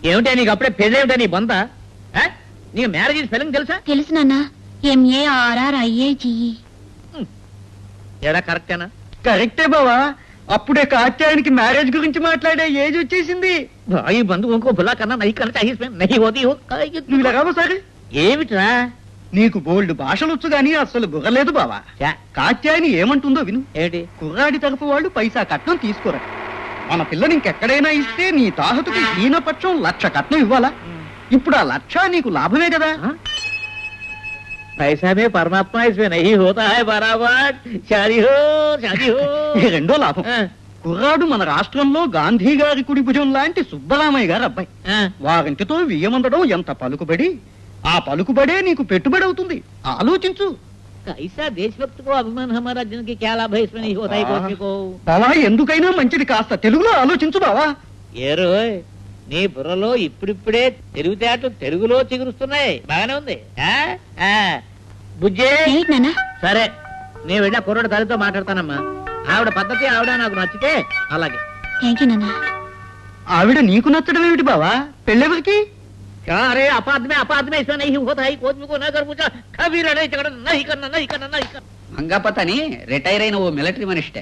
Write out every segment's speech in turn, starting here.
ఏమిటా నీకు అప్పుడే పెళ్ళేమిటా నీ బొంత ఆ? నీకు మ్యారేజ్ స్పెల్లింగ్ తెలుసా తెలుసు నాన్న ఎంఏఆర్ఆర్ ఐఏజిఈ ఏడా కరెక్టేనా కరెక్టే బావా అప్పుడే కాత్యాయనికి మ్యారేజ్ గురించి మాట్లాడే ఏజ్ వచ్చేసింది భాయి బంధు ఇంకో బులా కన్నా నహి కన్నా चाहिए నహి హోది హో నువ్వు ఇలా రావు సరే ఏమిట్రా నీకు బోల్డ్ భాషలొచ్చు గాని అసలు బుర్రలేదు బావా చా, కాత్యాయని ఏమంటుందో విను ఏమిటి కుర్రాడి తరపు వాళ్ళు పైసా కట్నం తీసుకోరు మన పిల్లని ఇంకెక్కడైనా ఇస్తే నీ తాహతుకి హీనపక్షం లక్ష కట్నం ఇవ్వాలా ఇప్పుడు ఆ లక్ష నీకు లాభమే కదా हाँ? पैसा में परमात्मा इसमें नहीं होता है बराबर शादी हो शादी हो ఇక రెండో లాభం ఆ, కుర్రాడు మన రాష్ట్రంలో గాంధీ గారి కుడి భుజం లాంటి సుబ్బరామయ్య గారు అబ్బాయి ఆ. వారింటితో వియ్యమందడం ఎంత పలుకుబడి ఆ పలుకుబడే నీకు పెట్టుబడి అవుతుంది ఆలోచించు कैसा देशभक्त को अभिमान हमारा जिनके क्या लाभ है इसमें नहीं होता है हाँ। कोई को బావా ఎందుకైనా మంచిది కాస్త తెలుగులో ఆలోచించు బావా ఏరో నీ బుర్రలో ఇప్పుడిప్పుడే తెలివితేటలు తెలుగులో చిగురుస్తున్నాయి బాగానే ఉంది ఆ? ఆ. బుజ్జే ఏంటి నాన్న సరే నేను వెళ్ళా కుర్రోడు తల్లితో మాట్లాడతానమ్మా ఆవిడ పద్ధతి ఆవిడ నాకు నచ్చితే అలాగే థ్యాంక్ యూ నాన్న ఆవిడ నీకు నచ్చడం ఏమిటి బావా పెళ్ళెవరికి क्या अरे अपाद में अपाद में ऐसा नहीं होता है कोई को न कर पूछा कभी लड़ाई झगड़ा नहीं करना नहीं करना नहीं करना మంగపత్ అని రిటైర్ అయిన ఓ మిలిటరీ మనిషిటే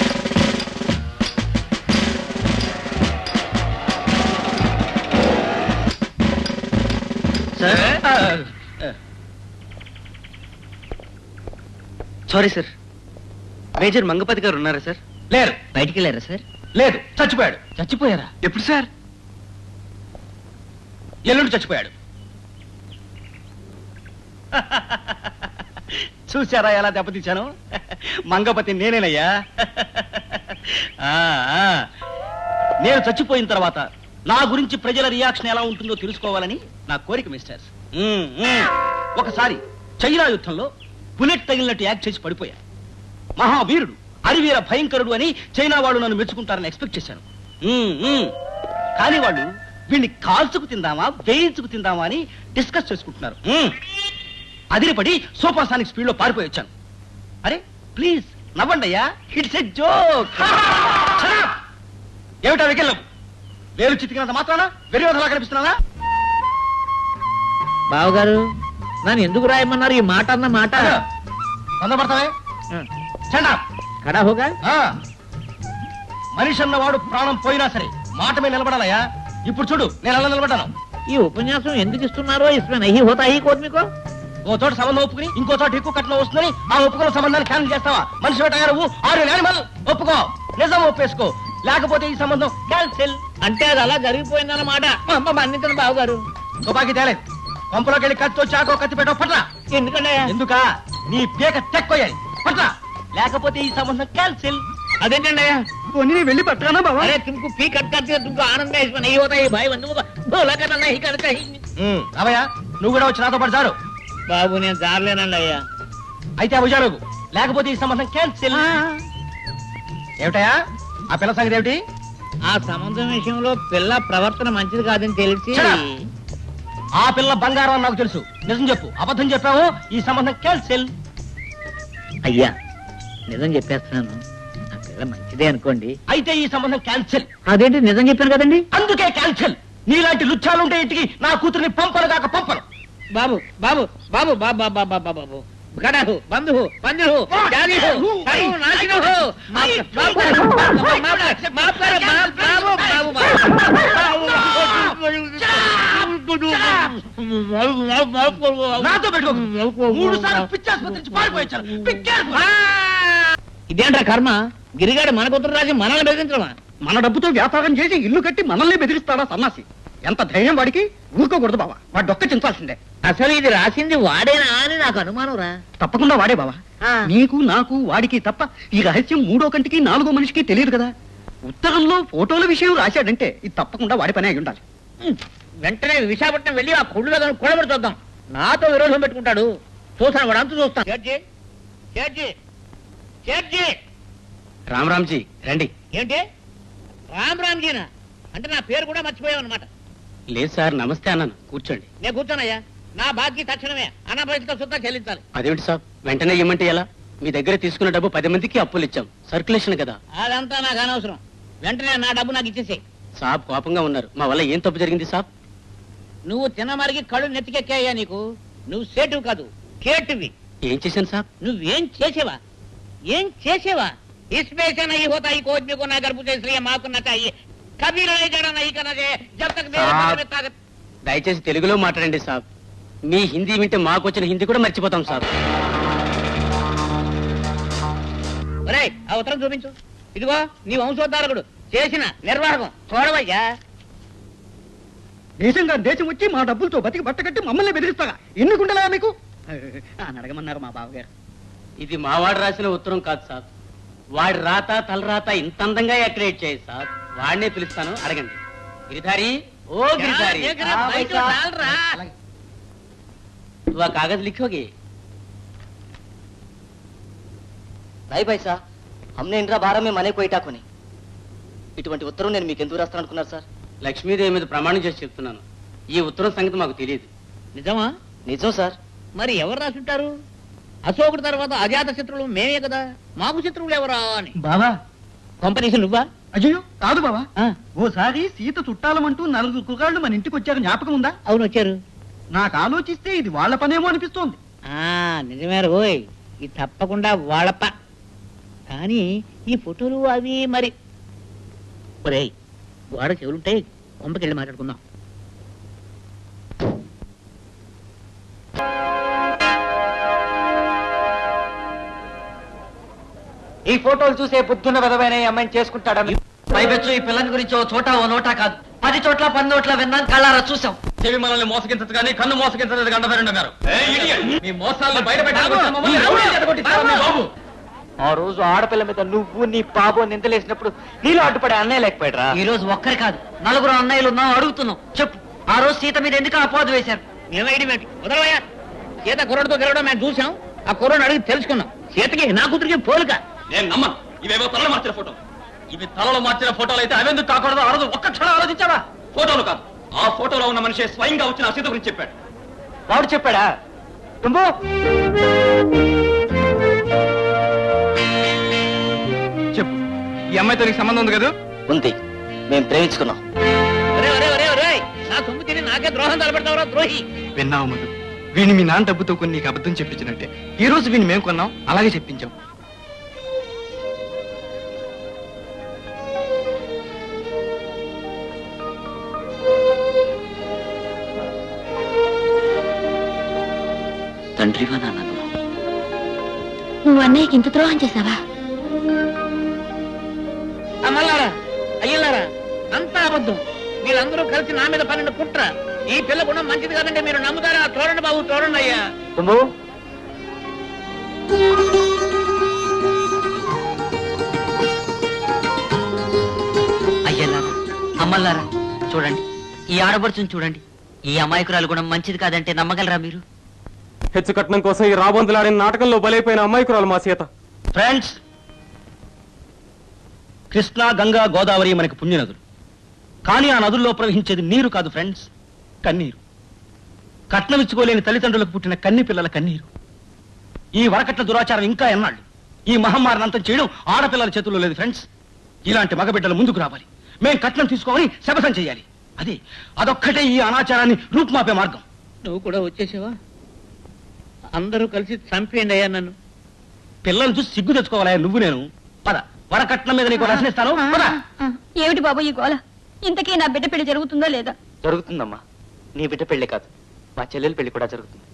sorry sir major Mangapathi garu ఉన్నారా సార్ లేరు బయటికి వెళ్ళారా సార్ లేదు చచ్చిపోయాడు చచ్చిపోయారా ఎప్పుడు సార్ ఎల్లుండి చచ్చిపోయాడు చూసారా ఎలా దెబ్బతీశాను మంగపతి నేనేనయ్యా ఆ, ఆ. నేను చచ్చిపోయిన తర్వాత నా గురించి ప్రజల రియాక్షన్ ఎలా ఉంటుందో తెలుసుకోవాలని నా కోరిక మిస్టర్స్ మ్మ్, మ్మ్. ఒకసారి చైనా యుద్ధంలో బుల్లెట్ తగిలినట్టు యాక్ట్ చేసి పడిపోయా మహావీరుడు అరివీర భయంకరుడు అని చైనా వాళ్ళు నన్ను మెచ్చుకుంటారని ఎక్స్పెక్ట్ చేశాను మ్మ్, మ్మ్. కానీ వాళ్ళు వీడిని కాల్చుకు తిందామా వేయించుకు తిందామా అని డిస్కస్ చేసుకుంటున్నారు మ్మ్. అదిరిపడి సూపర్ సానిక్ స్పీడ్ లో పారిపోయి వచ్చాను అరే ప్లీజ్ నవ్వండి అయ్యా ఇట్స్ ఎ జోక్ ఏమిటా వెకెళ్ళం వేలు చితికినంత మాత్రాన వెర్యోధలా కనిపిస్తున్నానా బావగారు నన్ను ఎందుకు రాయమన్నారు ఈ మాట అన్న మాట తొందరపడతావే చండా ఖడా హోగా మనిషి అన్నవాడు ప్రాణం పోయినా సరే మాట మీద నిలబడాలయ్యా ఇప్పుడు చూడు నేను అలా నిలబడ్డాను ఈ ఉపన్యాసం ఎందుకు ఇస్తున్నారో ఇస్మే నహి హోతా హీ కోద్మి కో ఓ చోట సంబంధం ఒప్పుకుని ఇంకో చోట ఎక్కువ కట్నం వస్తుందని ఆ ఒప్పుకున్న సంబంధాన్ని క్యాన్సిల్ చేస్తావా మనిషి వేటగారు ఆరు యానిమల్ ఒప్పుకో నిజం ఒప్పేసుకో లేకపోతే ఈ సంబంధం క్యాన్సిల్ అంటే అది అలా జరిగిపోయిందన్నమాట మా అమ్మ మన్నించండి బావగారు తుపాకీ తేలే కొంపలోకి వెళ్ళి కత్తి చాకో కత్తి పెట్టో పట్ల ఎందుకంటే ఎందుకా నీ పేక తెక్కోయాలి పట్ల లేకపోతే ఈ సంబంధం క్యాన్సిల్ అదేంటండి పోనీ నేను వెళ్ళి పట్టరానా బావా अरे तुमको पी कट करती है तुमको आनंद में इसमें नहीं होता ये भाई बंधुओं का बोला करना नहीं करना ही రావయ్య నువ్వు కూడా వచ్చి నాతో పాటు చారు బాబు నేను జారలేనండి అయ్యా అయితే ఆ భుజాలు లేకపోతే ఈ సంబంధం క్యాన్సిల్ ఏమిటయా ఆ పిల్ల సంగతి ఏమిటి ఆ సంబంధం విషయంలో పిల్ల ప్రవర్తన మంచిది కాదని తెలిసి Shut up. ఆ పిల్ల బంగారం అని నాకు తెలుసు నిజం చెప్పు అబద్ధం చెప్పావు ఈ సంబంధం క్యాన్సిల్ అయ్యా నిజం చెప్పేస్తున్నాను ఆ పిల్ల మంచిదే అనుకోండి అయితే ఈ సంబంధం క్యాన్సిల్ అదేంటి నిజం చెప్పాను కదండి అందుకే క్యాన్సిల్ నీలాంటి లుచ్చాలుంటే ఇంటికి నా కూతుర్ని పంపను కాక పంపను బాబు బాబు బాబు బాబు బాబు బాబు బాబు బాబు గడా హో బంధు హో పందిరు హో జాలి హో సర్వ నాశనం హో మాఫ్ మాఫ్ కरो, మాఫ్ కरो, మాఫ్ కरो, మాఫ్ బాబు బాబు బాబు నాతో పెట్టుకో మూడు సార్లు పిచ్చాసుపత్రి నుంచి పారిపోయించాను ఇదేంట్రా కర్మ గిరిగాడు మన కుతురు రాసి మనల్ని బెదిరించడమా మన డబ్బుతో వ్యాపారం చేసి ఇల్లు కట్టి మనల్ని బెదిరిస్తాడా సన్నాసి ఎంత ధైర్యం వాడికి ఊరుకోకూడదు బావా వాడు డొక్క చించాల్సిందే అసలు ఇది రాసింది వాడేనా అని నాకు అనుమానం రా తప్పకుండా వాడే బావా నీకు నాకు వాడికి తప్ప ఈ రహస్యం మూడో కంటికి నాలుగో మనిషికి తెలియదు కదా ఉత్తరంలో ఫోటోల విషయం రాశాడంటే ఇది తప్పకుండా వాడి పని అయి ఉండాలి వెంటనే విశాఖపట్నం వెళ్ళి ఆ కుళ్ళు దగ్గర కూడబడి చూద్దాం నాతో విరోధం పెట్టుకుంటాడు చూసాను వాడు అంత చూస్తాను చేర్జీ చేర్జీ చేర్జీ రామ్ రామ్జీ రండి ఏంటి రామ్ రామ్జీనా అంటే నా పేరు కూడా మర్చిపోయావు అనమాట లేదు సార్ నమస్తే అన్నాను కూర్చోండి నేను కూర్చోనయ్యా నా బాకీ తక్షణమే అనాపరిత సుద్ధా చెల్లించాలి అదేమిటి సార్ వెంటనే ఇవ్వమంటే ఎలా మీ దగ్గర తీసుకున్న డబ్బు పది మందికి అప్పులు ఇచ్చాం సర్క్యులేషన్ కదా అదంతా నాకు అనవసరం వెంటనే నా డబ్బు నాకు ఇచ్చేసేయి సాబ్ కోపంగా ఉన్నారు మా వల్ల ఏం తప్పు జరిగింది సాబ్ నువ్వు తినమరిగి కళ్ళు నెత్తికెక్కాయా నీకు నువ్వు సేటు కాదు కేటువి ఏం చేశాను సాబ్ నువ్వేం చేసేవా ఏం చేసేవా इसमें से नहीं होता ही कोई भी को ना गर्भ से इसलिए माफ करना चाहिए कभी लड़ाई झगड़ा नहीं करना चाहिए जब तक मेरे साहब। मन में ताकत దయచేసి తెలుగులో మాట్లాడండి సాబ్ మీ హిందీ వింటే మాకు వచ్చిన హిందీ కూడా మర్చిపోతాం సాబ్ ఒరేయ్ ఆ ఉత్తరం చూపించు ఇదిగో నీ వంశోద్ధారకుడు చేసిన నిర్వాహకం చూడవయ్యా దేశంగా దేశం వచ్చి మా డబ్బులతో బతికి బట్టకట్టి మమ్మల్ని బెదిరిస్తాగా ఎన్ని గుండెలా మీకు అని అడగమన్నారు మా బావగారు ఇది మావాడు రాసిన ఉత్తరం కాదు సాబ్ వాడి రాత తలరాత ఇంత అందంగా క్రియేట్ చేయి సాబ్ వాడినే పిలుస్తాను అడగండి గిరిధారి ఓ గిరిధారి देख रहा, हाँ, भाई भाई तो साहब। डाल रहा तू आ कागज लिखोगे రాయ్ భాయ్ సార్ హమ్నే ఇంద్రా భారం మే మనే కోయిటా కొని ఇటువంటి ఉత్తరం నేను మీకు ఎందుకు రాస్తాను అనుకున్నారు సార్ లక్ష్మీదేవి మీద ప్రమాణం చేసి చెప్తున్నాను ఈ ఉత్తరం సంగతి మాకు తెలియదు నిజమా నిజం సార్ మరి ఎవరు రాసుంటారు అశోకుడు తర్వాత అజాత శత్రువులు మేమే కదా మాకు శత్రువులు ఎవరా అని బావా కొంపనీసి నువ్వా అయ్యో కాదు బావా ఆ, ఓసారి సీత చుట్టాలమంటూ నలుగురు కుర్రాళ్ళు మన ఇంటికి వచ్చారు జ్ఞాపకం ఉందా అవును వచ్చారు నాకు ఆలోచిస్తే ఇది వాళ్ళ పనేమో అనిపిస్తోంది ఆ నిజమే రోయ్ ఇది తప్పకుండా వాళ్ళప్ప కానీ ఈ ఫోటోలు అవి మరి ఒరేయ్ గోడ చెవులుంటాయి కొంపకెళ్ళి మాట్లాడుకుందాం ఈ ఫోటోలు చూసే బుద్ధున్న విధమైన ఈ అమ్మాయిని చేసుకుంటాడా పైపెచ్చు ఈ పిల్లని గురించి ఓ చోట ఓ నోటా కాదు పది చోట్ల పది నోట్ల విన్నాం కళ్ళారా చూసాం చెవి మనల్ని మోసగించదు కానీ కన్ను మోసగించదు గండధరుండ గారు మీ మోసాలను బయట పెట్టాలి బాబు ఆ రోజు ఆడపిల్ల మీద నువ్వు నీ బాబు నిందలేసినప్పుడు నీలో అడ్డుపడే అన్నయ్య లేకపోయాడు ఈ రోజు ఒక్కరి కాదు నలుగురు అన్నయ్యలు ఉన్నాం అడుగుతున్నాం చెప్పు ఆ రోజు సీత మీద ఎందుకు అపోదు వేశారు ఏమైంది మేటి వదలవయ్యా సీత కుర్రడితో గెలవడం మేము చూసాం ఆ కుర్రని అడిగి తెలుసుకున్నాం సీతకి నా కూతురికి పోలిక నేను నమ్మను ఇవేవో తలలో మార్చిన ఫోటో ఇవి తలలో మార్చిన ఫోటోలు అయితే అవేందుకు కాకూడదు ఆ రోజు ఒక్క క్షణం ఆలోచించావా ఫోటోలు కాదు ఆ ఫోటోలో ఉన్న మనిషి స్వయంగా వచ్చిన ఆ సీత గురించి చెప్పాడు వాడు చెప్పాడా తుంబు చెప్పు ఈ అమ్మాయితో నీకు సంబంధం ఉంది కదా ఉంది మేము ప్రేమించుకున్నాం ఒరే ఒరే ఒరే ఒరే నా సొమ్ము తిని నాకే ద్రోహం తలపెడతావురా ద్రోహి విన్నావు మధు వీడిని మీ నాన్న డబ్బుతో కొన్ని నీకు అబద్ధం చెప్పించినట్టే ఈ రోజు వీడిని మేము కొన్నాం అలాగే చెప్పించాం తండ్రివా నాన్న నువ్వు నువ్వు అన్నయ్యకి ఇంత ద్రోహం చేశావా అమ్మల్లారా అయ్యలారా అంతా అబద్ధం వీళ్ళందరూ కలిసి నా మీద పన్నెండు కుట్ర ఈ పిల్ల గుణం మంచిది కాదంటే మీరు నమ్ముతారా చూడండి బాబు చూడండి అయ్యా తుంబు అయ్యలారా అమ్మల్లారా చూడండి ఈ ఆడపడుచుని చూడండి ఈ అమాయకురాలు గుణం మంచిది కాదంటే నమ్మగలరా మీరు హెచ్చు కట్నం కోసం ఈ రాబందులాడిన నాటకంలో బలైపోయిన అమ్మాయికురాలు మా సీత ఫ్రెండ్స్ కృష్ణా గంగా గోదావరి మనకి పుణ్యనదులు కానీ ఆ నదుల్లో ప్రవహించేది నీరు కాదు ఫ్రెండ్స్ కన్నీరు కట్నం ఇచ్చుకోలేని తల్లిదండ్రులకు పుట్టిన కన్ని పిల్లల కన్నీరు ఈ వరకట్ల దురాచారం ఇంకా ఎన్నాళ్ళు ఈ మహమ్మారిని అంతం చేయడం ఆడపిల్లల చేతుల్లో లేదు ఫ్రెండ్స్ ఇలాంటి మగబిడ్డలు ముందుకు రావాలి మేం కట్నం తీసుకోవాలి శపథం చేయాలి అది అదొక్కటే ఈ అనాచారాన్ని రూపుమాపే మార్గం నువ్వు కూడా వచ్చేసావా అందరూ కలిసి చంపేయండి అయ్యా నన్ను పిల్లలు చూసి సిగ్గు తెచ్చుకోవాలా నువ్వు నేను పద వరకట్నం మీద నీకు రచనిస్తాను పద ఏమిటి బాబు ఈ గోల ఇంతకీ నా బిడ్డ పెళ్లి జరుగుతుందా లేదా జరుగుతుందమ్మా నీ బిడ్డ పెళ్లి కాదు మా చెల్లెల పెళ్లి కూడా జరుగుతుంది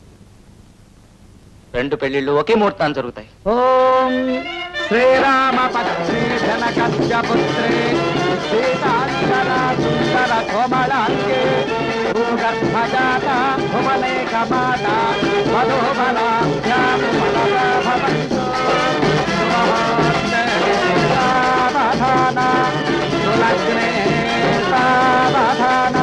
రెండు పెళ్లిళ్ళు ఒకే ముహూర్తాన్ని జరుగుతాయి ఓం శ్రీరామ పత్రే జనకస్య పుత్రే సీతాంతర సుందర కోమళాంగే భూగర్భజాత భువనేక మాత మధుబలాభ్యాం మనగా భవంతు సుముహూర్తే సావధాన సులగ్నే సావధాన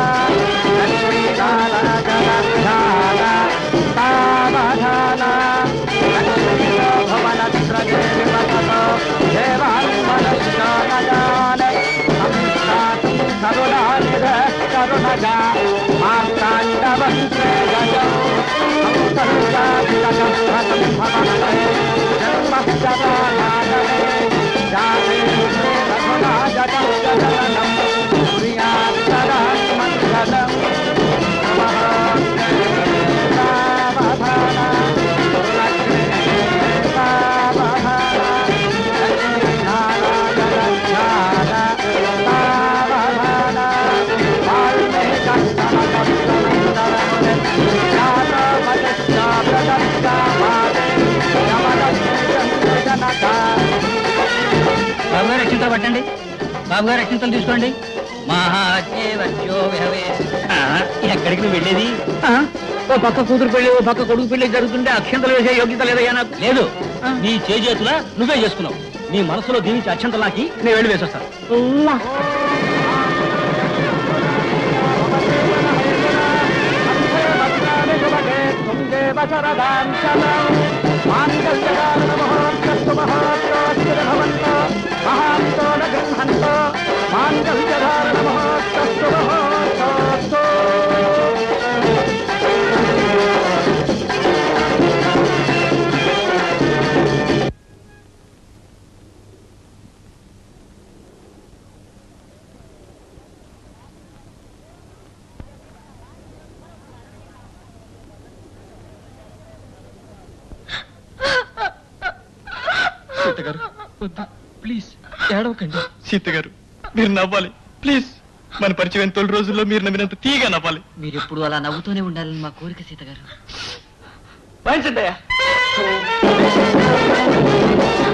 లక్ష్మీనారాయణ సావధాన లక్ష్మీలో భువనత్రయే వివసతో దేవాన్మనశ్చానయాన్ సంస్థాతుం కరుణానిధ కరుణగా మార్తాండవంతే గజౌ సంసర్గాదిలకం హతం భవతే జన్మశ్చదానాగమే జాతే రఘునాజటం జననం పట్టండి బాబు గారు అక్షింతలు తీసుకోండి మహాదేవజ్యో విహవే. ఆ, ఎక్కడికి నువ్వు వెళ్ళేది ఆ, ఓ పక్క కూతురు పెళ్లి ఓ పక్క కొడుకు పెళ్లి జరుగుతుంటే అక్షంతలు వేసే యోగ్యత లేదయ్యా నాకు లేదు నీ చేజేతులా నువ్వే చేసుకున్నావు నీ మనసులో దీనికి అత్యంతలాకి నేను వెళ్ళి వేసొస్తాను సీత గారు వద్దు ప్లీజ్ ఏడవకండి సీత గారు మీరు నవ్వాలి ప్లీజ్ మన పరిచయం తొలి రోజుల్లో మీరు నవ్వినంత తీగా నవ్వాలి మీరు ఎప్పుడు అలా నవ్వుతూనే ఉండాలని మా కోరిక సీత గారు వాయించండి అయ్యా